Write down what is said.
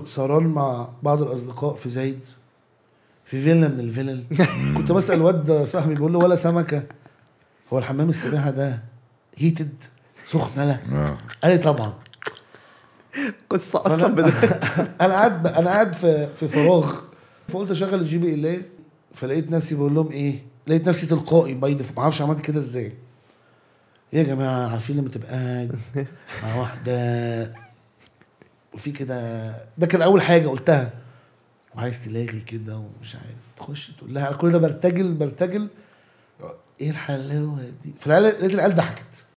كنت سهران مع بعض الاصدقاء في زايد في فيلا من الفلل كنت بسال واد صاحبي بيقول له ولا سمكه هو الحمام السباحه ده هيتد سخن لا آه. قال لي طبعا قصه فأنا- اصلا بدأت انا قاعد انا قاعد في في فراغ فقلت اشغل الجي بي ال إيه، فلقيت نفسي بقول لهم ايه لقيت نفسي تلقائي باي ديفولت ما اعرفش عملت كده ازاي ايه يا جماعه عارفين لما تبقى قاعد مع واحده وفي كده ده كان اول حاجه قلتها وعايز تلاغي كده ومش عارف تخش تقول لها على كل ده برتجل برتجل ايه الحلاوه دي فالعيال لقيت العيال ضحكت